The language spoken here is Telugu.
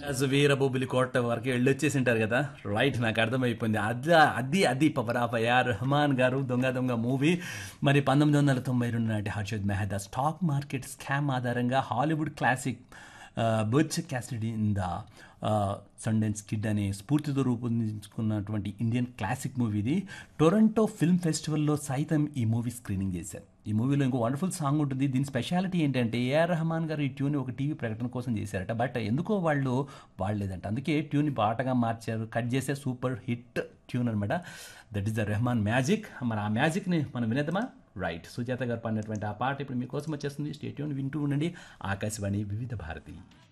అసలు వీరబొబ్బులి కోట వరకు వెళ్ళొచ్చేసి ఉంటారు కదా రైట్ నాకు అర్థమైపోయింది అది అది అది పవరాపయ్య రెహమాన్ గారు దొంగ దొంగ మూవీ మరి పంతొమ్మిది వందల తొంభై రెండు నాటి Harshad Mehta stock market scam ఆధారంగా Hollywood classic Butch Cassidy in the Sundance Kid అనే స్ఫూర్తితో రూపొందించుకున్నటువంటి ఇండియన్ క్లాసిక్ మూవీ ఇది టొరంటో ఫిల్మ్ ఫెస్టివల్లో సైతం ఈ మూవీ స్క్రీనింగ్ చేశారు ఈ మూవీలో ఇంకో వండర్ఫుల్ సాంగ్ ఉంటుంది దీని స్పెషాలిటీ ఏంటంటే ఏఆర్ రెహమాన్ గారు ఈ ట్యూన్ ఒక టీవీ ప్రకటన కోసం చేశారట బట్ ఎందుకో వాళ్ళు వాడలేదంట అందుకే ట్యూన్ పాటగా మార్చారు కట్ చేసే సూపర్ హిట్ ట్యూన్ అనమాట that is the Rahman magic మరి ఆ మ్యాజిక్ని మనం వినేద్దామా రైట్ సుజాత గారు పాడినటువంటి ఆ పాట ఇప్పుడు మీకోసం వచ్చేస్తుంది స్టేట్యూన్ వింటూ ఉండండి ఆకాశవాణి వివిధ భారతి